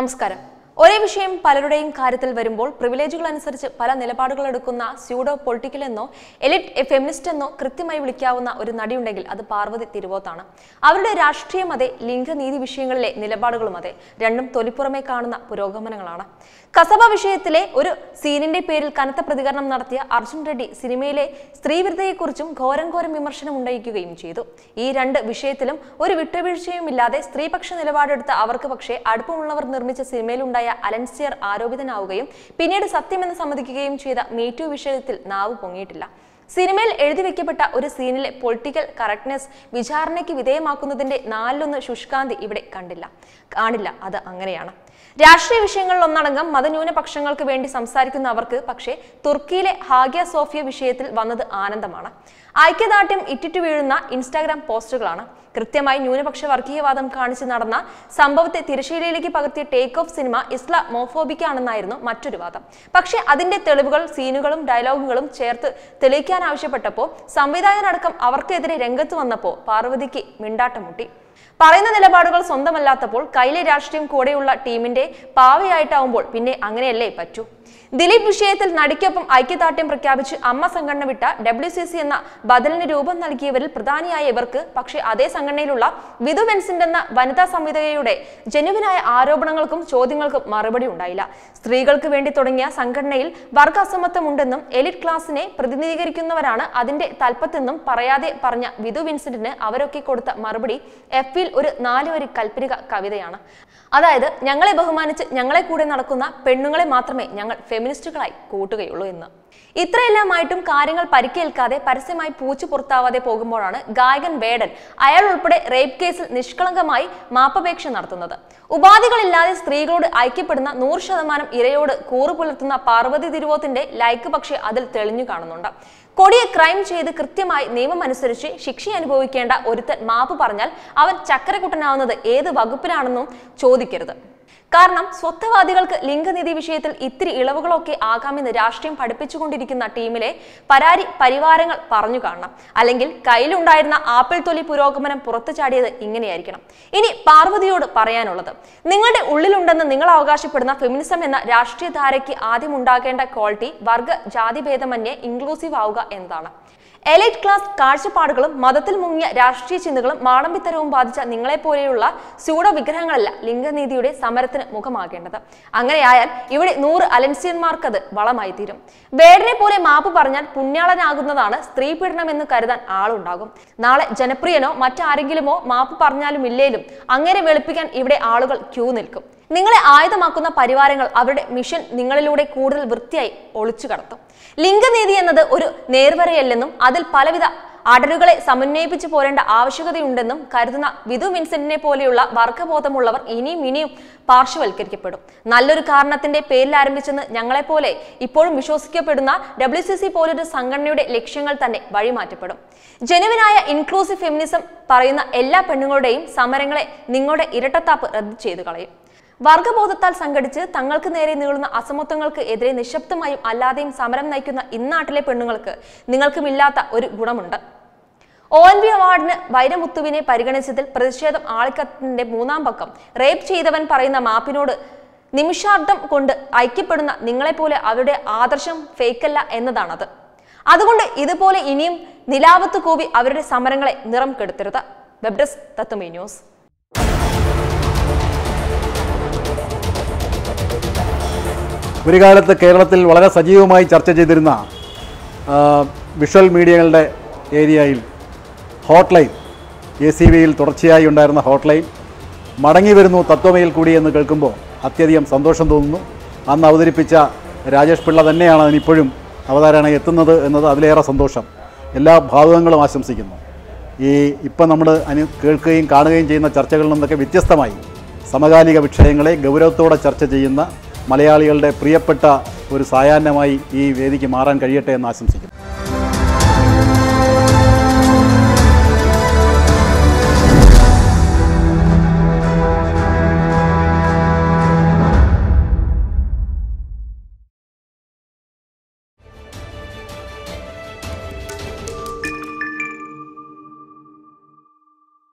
നമസ്കാരം ഒരേ വിഷയം പലരുടെയും കാര്യത്തിൽ വരുമ്പോൾ പ്രിവിലേജുകൾ അനുസരിച്ച് പല നിലപാടുകൾ എടുക്കുന്ന സ്യൂഡോ പൊളിറ്റിക്കൽ എന്നോ എലിറ്റ് ഫെമിനിസ്റ്റ് എന്നോ കൃത്യമായി വിളിക്കാവുന്ന ഒരു നടിയുണ്ടെങ്കിൽ അത് പാർവതി തിരുവോത്താണ് അവരുടെ രാഷ്ട്രീയം അതെ ലിംഗനീതി വിഷയങ്ങളിലെ നിലപാടുകളും അതെ രണ്ടും തൊലിപ്പുറമെ കാണുന്ന പുരോഗമനങ്ങളാണ് കസബ വിഷയത്തിലെ ഒരു സീനിന്റെ പേരിൽ കനത്ത പ്രതികരണം നടത്തിയ അർജുൻ റെഡ്ഡി സിനിമയിലെ സ്ത്രീവിരുദ്ധയെക്കുറിച്ചും ഘോരം ഘോരം വിമർശനം ഉന്നയിക്കുകയും ചെയ്തു ഈ രണ്ട് വിഷയത്തിലും ഒരു വിട്ടുവീഴ്ചയുമില്ലാതെ സ്ത്രീപക്ഷ നിലപാടെടുത്ത അവർക്ക് പക്ഷേ അടുപ്പമുള്ളവർ നിർമ്മിച്ച സിനിമയിലുണ്ടായ അലൻസിയർ ആരോപിതനാവുകയും പിന്നീട് സത്യമെന്ന് സമ്മതിക്കുകയും ചെയ്ത മീറ്റു വിഷയത്തിൽ നാവ് പൊങ്ങിയിട്ടില്ല സിനിമയിൽ എഴുതി വെക്കപ്പെട്ട ഒരു സീനിലെ പൊളിറ്റിക്കൽ കറക്റ്റ്നെസ് വിചാരണയ്ക്ക് വിധേയമാക്കുന്നതിന്റെ നാലിലൊന്ന് ശുഷ്കാന്തി ഇവിടെ കണ്ടില്ല കാണില്ല അത് അങ്ങനെയാണ് രാഷ്ട്രീയ വിഷയങ്ങളിൽ ഒന്നടങ്കം മതന്യൂനപക്ഷങ്ങൾക്ക് വേണ്ടി സംസാരിക്കുന്ന അവർക്ക് പക്ഷേ തുർക്കിയിലെ ഹാഗിയ സോഫിയ വിഷയത്തിൽ വന്നത് ആനന്ദമാണ് ഐക്യദാർഢ്യം ഇറ്റിറ്റു വീഴുന്ന ഇൻസ്റ്റാഗ്രാം പോസ്റ്റുകളാണ് കൃത്യമായി ന്യൂനപക്ഷ വർഗീയവാദം കാണിച്ച് നടന്ന സംഭവത്തെ തിരശ്ശീലയിലേക്ക് പകർത്തിയ ടേക്ക് ഓഫ് സിനിമ ഇസ്ലാമോഫോബിക് ആണെന്നായിരുന്നു മറ്റൊരു വാദം പക്ഷേ അതിന്റെ തെളിവുകൾ സീനുകളും ഡയലോഗുകളും ചേർത്ത് തെളിയിക്കാൻ ആവശ്യപ്പെട്ടപ്പോൾ സംവിധായകനടക്കം അവർക്കെതിരെ രംഗത്ത് വന്നപ്പോൾ പാർവതിക്ക് മിണ്ടാട്ടം മുട്ടി പറയുന്ന നിലപാടുകൾ സ്വന്തമല്ലാത്തപ്പോൾ കയ്യിലെ രാഷ്ട്രീയം കൂടെയുള്ള ടീമിന്റെ പാവയായിട്ടാവുമ്പോൾ പിന്നെ അങ്ങനെയല്ലേ പറ്റൂ ദിലീപ് വിഷയത്തിൽ നടിക്കൊപ്പം ഐക്യദാർഢ്യം പ്രഖ്യാപിച്ച് അമ്മ സംഘടന വിട്ട ഡബ്ല്യു സി സി എന്ന ബദലിന് രൂപം നൽകിയവരിൽ പ്രധാനിയായ ഇവർക്ക് പക്ഷേ അതേ സംഘടനയിലുള്ള വിധു വെൻസിന്റ് എന്ന വനിതാ സംവിധായകയുടെ ജനുവിനായ ആരോപണങ്ങൾക്കും ചോദ്യങ്ങൾക്കും മറുപടി ഉണ്ടായില്ല സ്ത്രീകൾക്ക് വേണ്ടി തുടങ്ങിയ സംഘടനയിൽ വർഗ അസമത്വമുണ്ടെന്നും എലിറ്റ് ക്ലാസിനെ പ്രതിനിധീകരിക്കുന്നവരാണ് അതിന്റെ തൽപ്പത്തെന്നും പറയാതെ പറഞ്ഞ വിധു വിൻസെന്റിന് അവരൊക്കെ കൊടുത്ത മറുപടി എഫിൽ ഒരു നാലുവരി കൽപ്പനിക കവിതയാണ് അതായത് ഞങ്ങളെ ബഹുമാനിച്ച് ഞങ്ങളെ കൂടെ നടക്കുന്ന പെണ്ണുങ്ങളെ മാത്രമേ ഞങ്ങൾ ഫെമിനിസ്റ്റുകളായി കൂട്ടുകയുള്ളൂ എന്ന് ഇത്രയെല്ലാമായിട്ടും കാര്യങ്ങൾ പരിക്കേൽക്കാതെ പരസ്യമായി പൂച്ചു പുറത്താവാതെ പോകുമ്പോഴാണ് ഗായകൻ വേടൻ അയാൾ ഉൾപ്പെടെ റേപ്പ് കേസിൽ നിഷ്കളങ്കമായി മാപ്പപേക്ഷ നടത്തുന്നത് ഉപാധികളില്ലാതെ സ്ത്രീകളോട് ഐക്യപ്പെടുന്ന നൂറ് ശതമാനം ഇരയോട് കൂറു പുലർത്തുന്ന പാർവതി തിരുവോത്തിന്റെ ലൈക്ക് പക്ഷേ അതിൽ തെളിഞ്ഞു കാണുന്നുണ്ട് കൊടിയ ക്രൈം ചെയ്ത് കൃത്യമായി നിയമം അനുസരിച്ച് ശിക്ഷ അനുഭവിക്കേണ്ട ഒരുത്തൻ മാപ്പ് പറഞ്ഞാൽ അവൻ ചക്കരക്കുട്ടനാവുന്നത് ഏത് വകുപ്പിലാണെന്നും ചോദിക്കരുത് കാരണം സ്വത്വവാദികൾക്ക് ലിംഗനീതി വിഷയത്തിൽ ഇത്തിരി ഇളവുകളൊക്കെ ആകാമെന്ന് രാഷ്ട്രീയം പഠിപ്പിച്ചുകൊണ്ടിരിക്കുന്ന ടീമിലെ പരാരി പരിവാരങ്ങൾ പറഞ്ഞു കാണണം അല്ലെങ്കിൽ കയ്യിലുണ്ടായിരുന്ന ആപ്പിൾ തൊലി പുരോഗമനം പുറത്തു ചാടിയത് ഇങ്ങനെയായിരിക്കണം ഇനി പാർവതിയോട് പറയാനുള്ളത് നിങ്ങളുടെ ഉള്ളിലുണ്ടെന്ന് നിങ്ങൾ അവകാശപ്പെടുന്ന ഫെമിനിസം എന്ന രാഷ്ട്രീയ ധാരയ്ക്ക് ആദ്യം ഉണ്ടാകേണ്ട ക്വാളിറ്റി വർഗ ജാതിഭേദമന്യേ ഇൻക്ലൂസീവ് ആവുക എന്നതാണ് എലൈറ്റ് ക്ലാസ് കാഴ്ചപ്പാടുകളും മതത്തിൽ മുങ്ങിയ രാഷ്ട്രീയ ചിന്തകളും മാടമ്പിത്തരവും ബാധിച്ച നിങ്ങളെപ്പോലെയുള്ള സ്യൂഡോ വിഗ്രഹങ്ങളല്ല ലിംഗനീതിയുടെ സമരത്തിന് മുഖമാകേണ്ടത് അങ്ങനെയായാൽ ഇവിടെ നൂറ് അലൻസിയന്മാർക്കത് വളമായി തീരും വേടനെ പോലെ മാപ്പ് പറഞ്ഞാൽ പുണ്യാളനാകുന്നതാണ് സ്ത്രീ പീഡനം എന്ന് കരുതാൻ ആളുണ്ടാകും നാളെ ജനപ്രിയനോ മറ്റാരെങ്കിലുമോ മാപ്പ് പറഞ്ഞാലും ഇല്ലേലും അങ്ങനെ വെളുപ്പിക്കാൻ ഇവിടെ ആളുകൾ ക്യൂ നിൽക്കും നിങ്ങളെ ആയുധമാക്കുന്ന പരിവാരങ്ങൾ അവരുടെ മിഷൻ നിങ്ങളിലൂടെ കൂടുതൽ വൃത്തിയായി ഒളിച്ചു കടത്തും ലിംഗനീതി എന്നത് ഒരു നേർവരയല്ലെന്നും അതിൽ പലവിധ അടരുകളെ സമന്വയിപ്പിച്ചു പോരേണ്ട ആവശ്യകതയുണ്ടെന്നും കരുതുന്ന വിധു വിൻസെന്റിനെ പോലെയുള്ള വർഗബോധമുള്ളവർ ഇനിയും ഇനിയും പാർശ്വവൽക്കരിക്കപ്പെടും നല്ലൊരു കാരണത്തിന്റെ പേരിൽ ആരംഭിച്ചെന്ന് ഞങ്ങളെപ്പോലെ ഇപ്പോഴും വിശ്വസിക്കപ്പെടുന്ന ഡബ്ല്യു സി സി പോലൊരു സംഘടനയുടെ ലക്ഷ്യങ്ങൾ തന്നെ വഴിമാറ്റപ്പെടും ജനുവിനായ ഇൻക്ലൂസീവ് ഫെമിനിസം പറയുന്ന എല്ലാ പെണ്ണുങ്ങളുടെയും സമരങ്ങളെ നിങ്ങളുടെ ഇരട്ടത്താപ്പ് റദ്ദ് ചെയ്തു കളയും വർഗബോധത്താൽ സംഘടിച്ച് തങ്ങൾക്ക് നേരെ നീളുന്ന അസമത്വങ്ങൾക്ക് എതിരെ നിശബ്ദമായും അല്ലാതെയും സമരം നയിക്കുന്ന ഇന്നാട്ടിലെ പെണ്ണുങ്ങൾക്ക് നിങ്ങൾക്കുമില്ലാത്ത ഒരു ഗുണമുണ്ട് ഒ എൻ ബി അവാർഡിന് വൈരമുത്തുവിനെ പരിഗണിച്ചതിൽ പ്രതിഷേധം ആളിക്കത്തിന്റെ മൂന്നാം പക്കം റേപ്പ് ചെയ്തവൻ പറയുന്ന മാപ്പിനോട് നിമിഷാർദ്ധം കൊണ്ട് ഐക്യപ്പെടുന്ന നിങ്ങളെപ്പോലെ അവരുടെ ആദർശം ഫേക്കല്ല എന്നതാണത് അതുകൊണ്ട് ഇതുപോലെ ഇനിയും നിലാവത്ത് കൂവി അവരുടെ സമരങ്ങളെ നിറം കെടുത്തരുത് വെബ് ഡെസ്ക് തത്തുമേ ന്യൂസ് ഒരു കാലത്ത് കേരളത്തിൽ വളരെ സജീവമായി ചർച്ച ചെയ്തിരുന്ന ആ, വിഷ്വൽ മീഡിയകളുടെ ഏരിയയിൽ ഹോട്ട് ലൈൻ എ സി വിയിൽ തുടർച്ചയായി ഉണ്ടായിരുന്ന ഹോട്ട് ലൈൻ മടങ്ങി വരുന്നു തത്വമയിൽ കൂടി എന്ന് കേൾക്കുമ്പോൾ അത്യധികം സന്തോഷം തോന്നുന്നു അന്ന് അവതരിപ്പിച്ച രാജേഷ് പിള്ള തന്നെയാണ് അതിനിപ്പോഴും അവതാരണ എത്തുന്നത് എന്നത് അതിലേറെ സന്തോഷം എല്ലാ ഭാവുകങ്ങളും ആശംസിക്കുന്നു ഈ ഇപ്പം നമ്മൾ അനു കേൾക്കുകയും കാണുകയും ചെയ്യുന്ന ചർച്ചകളിൽ നിന്നൊക്കെ വ്യത്യസ്തമായി സമകാലിക വിഷയങ്ങളെ ഗൗരവത്തോടെ ചർച്ച ചെയ്യുന്ന മലയാളികളുടെ പ്രിയപ്പെട്ട ഒരു സായാഹ്നമായി ഈ വേദിക്ക് മാറാൻ കഴിയട്ടെ എന്ന് ആശംസിക്കുന്നു